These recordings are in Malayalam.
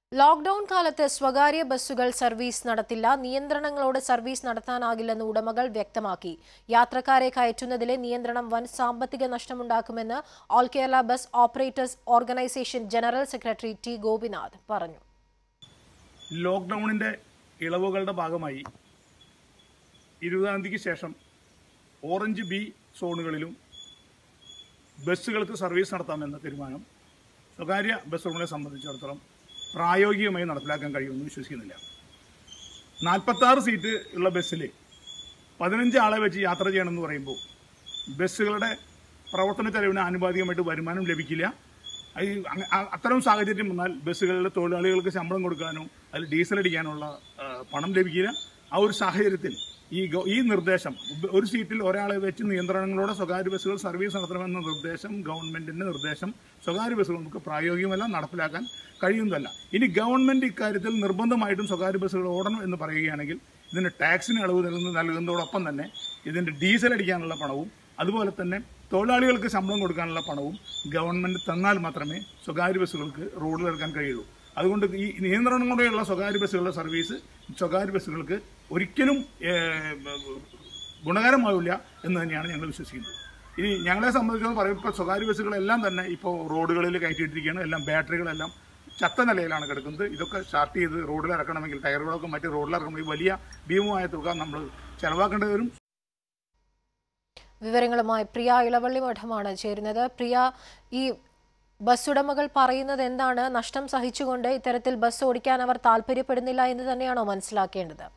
ലോക്ഡൌൺ കാലത്ത് സ്വകാര്യ ബസ്സുകൾ സർവീസ് നടത്തില്ല നിയന്ത്രണങ്ങളോട് സർവീസ് നടത്താനാകില്ലെന്ന് ഉടമകൾ വ്യക്തമാക്കി യാത്രക്കാരെ കയറ്റുന്നതിലെ നിയന്ത്രണം വൻ സാമ്പത്തിക നഷ്ടമുണ്ടാക്കുമെന്ന് all Kerala bus operators organisation general secretary T Gopinath പറഞ്ഞു ലോക്ക്ഡൗണിൻ്റെ ഇളവുകളുടെ ഭാഗമായി ഇരുപതാം തീയതിക്ക് ശേഷം ഓറഞ്ച് ബി സോണുകളിലും ബസ്സുകൾക്ക് സർവീസ് നടത്താമെന്ന തീരുമാനം സ്വകാര്യ ബസ് ഉടമകളെ സംബന്ധിച്ചിടത്തോളം പ്രായോഗികമായി നടപ്പിലാക്കാൻ കഴിയുമെന്ന് വിശ്വസിക്കുന്നില്ല നാൽപ്പത്താറ് സീറ്റ് ഉള്ള ബസ്സിൽ പതിനഞ്ച് ആളെ വെച്ച് യാത്ര ചെയ്യണമെന്ന് പറയുമ്പോൾ ബസ്സുകളുടെ പ്രവർത്തന ചെലവിന് ആനുപാതികമായിട്ട് വരുമാനം ലഭിക്കില്ല അത് ഈ അങ്ങ- ആ- അത്തരം സാഹചര്യം വന്നാൽ ബസ്സുകളിലെ തൊഴിലാളികൾക്ക് ശമ്പളം കൊടുക്കാനോ അതിൽ ഡീസൽ അടിക്കാനുള്ള ആ, പണം ലഭിക്കില്ല ആ ഒരു സാഹചര്യത്തിൽ ഈ ഗവ- ഈ നിർദ്ദേശം ഉപ- ഒരു സീറ്റിൽ ഒരാളെ വെച്ച് നിയന്ത്രണങ്ങളോടെ സ്വകാര്യ ബസ്സുകൾ സർവീസ് നടത്തണമെന്ന നിർദ്ദേശം ഗവൺമെന്റിന്റെ നിർദ്ദേശം സ്വകാര്യ ബസ്സുകൾ നമുക്ക് പ്രായോഗികമല്ല നടപ്പിലാക്കാൻ കഴിയുന്നതല്ല ഇനി ഗവൺമെന്റ് ഇക്കാര്യത്തിൽ നിർബന്ധമായിട്ടും സ്വകാര്യ ബസ്സുകൾ ഓടണം എന്ന് പറയുകയാണെങ്കിൽ ഇതിന് ടാക്സിന് ഇളവ് നൽകുന്ന നൽകുന്നതോടൊപ്പം തന്നെ ഇതിന്റെ ഡീസൽ അടിക്കാനുള്ള പണവും അതുപോലെ തന്നെ തൊഴിലാളികൾക്ക് ശമ്പളം കൊടുക്കാനുള്ള പണവും ഗവൺമെന്റ് തന്നാൽ മാത്രമേ സ്വകാര്യ ബസ്സുകൾക്ക് റോഡിലിറക്കാൻ കഴിയുള്ളൂ അതുകൊണ്ട് ഈ നിയന്ത്രണങ്ങളോടെയുള്ള സ്വകാര്യ ബസ്സുകളുടെ സർവീസ് സ്വകാര്യ ബസ്സുകൾക്ക് ഒരിക്കലും ഏഹ്, ഗുണകരമാവില്ല എന്ന് തന്നെയാണ് ഞങ്ങൾ വിശ്വസിക്കുന്നത് ഇനി ഞങ്ങളെ സംബന്ധിച്ചിടത്തോളം പറയും ഇപ്പോൾ സ്വകാര്യ ബസ്സുകളെല്ലാം തന്നെ ഇപ്പോൾ റോഡുകളിൽ കയറ്റിയിട്ടിരിക്കുകയാണ് എല്ലാം ബാറ്ററികളെല്ലാം ചത്ത നിലയിലാണ് കിടക്കുന്നത് ഇതൊക്കെ സ്റ്റാർട്ട് ചെയ്ത് റോഡിൽ ഇറക്കണമെങ്കിൽ ടയറുകളൊക്കെ മറ്റ് റോഡിൽ ഇറക്കണമെങ്കിൽ വലിയ ഭീമമായ തുക നമ്മൾ ചെലവാക്കേണ്ടി വരും വിവരങ്ങളുമായി പ്രിയ ഇളവള്ളി മഠമാണ് ചേരുന്നത് പ്രിയ ഈ ബസ് ഉടമകൾ പറയുന്നത് എന്താണ് നഷ്ടം സഹിച്ചുകൊണ്ട് ഇത്തരത്തിൽ ബസ് ഓടിക്കാൻ അവർ താല്പര്യപ്പെടുന്നില്ല എന്ന് തന്നെയാണോ മനസ്സിലാക്കേണ്ടത്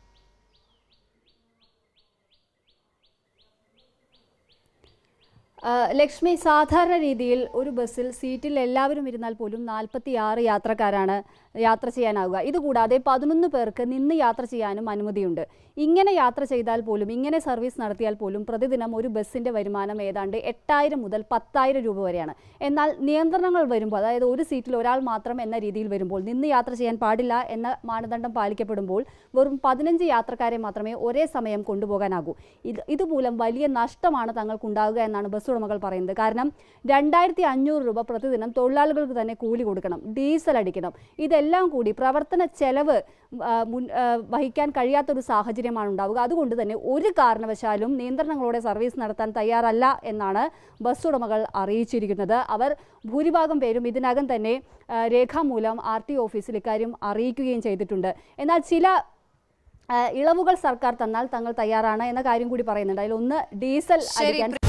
ആ, ലക്ഷ്മി സാധാരണ രീതിയിൽ ഒരു ബസ്സിൽ സീറ്റിൽ എല്ലാവരും ഇരുന്നാൽ പോലും നാൽപ്പത്തി ആറ് യാത്രക്കാരാണ് യാത്ര ചെയ്യാനാവുക ഇതുകൂടാതെ പതിനൊന്ന് പേർക്ക് നിന്ന് യാത്ര ചെയ്യാനും അനുമതിയുണ്ട് ഇങ്ങനെ യാത്ര ചെയ്താൽ പോലും ഇങ്ങനെ സർവീസ് നടത്തിയാൽ പോലും പ്രതിദിനം ഒരു ബസ്സിന്റെ വരുമാനം ഏതാണ്ട് എട്ടായിരം മുതൽ പത്തായിരം രൂപ വരെയാണ് എന്നാൽ നിയന്ത്രണങ്ങൾ വരുമ്പോൾ അതായത് ഒരു സീറ്റിൽ ഒരാൾ മാത്രം എന്ന രീതിയിൽ വരുമ്പോൾ നിന്ന് യാത്ര ചെയ്യാൻ പാടില്ല എന്ന മാനദണ്ഡം പാലിക്കപ്പെടുമ്പോൾ വെറും പതിനഞ്ച് യാത്രക്കാരെ മാത്രമേ ഒരേ സമയം കൊണ്ടുപോകാനാകൂ ഇത് ഇതുമൂലം വലിയ നഷ്ടമാണ് തങ്ങൾക്കുണ്ടാവുക എന്നാണ് ബസ് ഉടമകൾ പറയുന്നത് കാരണം രണ്ടായിരത്തി അഞ്ഞൂറ് രൂപ പ്രതിദിനം തൊഴിലാളികൾക്ക് തന്നെ കൂലി കൊടുക്കണം ഡീസൽ അടിക്കണം ഇതെല്ലാം കൂടി പ്രവർത്തന ചെലവ് ആ, മുൻ ആ, വഹിക്കാൻ കഴിയാത്തൊരു സാഹചര്യമാണ് ഉണ്ടാവുക അതുകൊണ്ട് തന്നെ ഒരു കാരണവശാലും നിയന്ത്രണങ്ങളോടെ സർവീസ് നടത്താൻ തയ്യാറല്ല എന്നാണ് ബസ് ഉടമകൾ അറിയിച്ചിരിക്കുന്നത് അവർ ഭൂരിഭാഗം പേരും ഇതിനകം തന്നെ ആ, രേഖാമൂലം ആർ ടി ഓഫീസിൽ ഇക്കാര്യം അറിയിക്കുകയും ചെയ്തിട്ടുണ്ട് എന്നാൽ ചില ആ, ഇളവുകൾ സർക്കാർ തന്നാൽ തങ്ങൾ തയ്യാറാണ് എന്ന കാര്യം കൂടി പറയുന്നുണ്ട് അതിൽ ഒന്ന് ഡീസൽ ശരി അടിക്കാൻ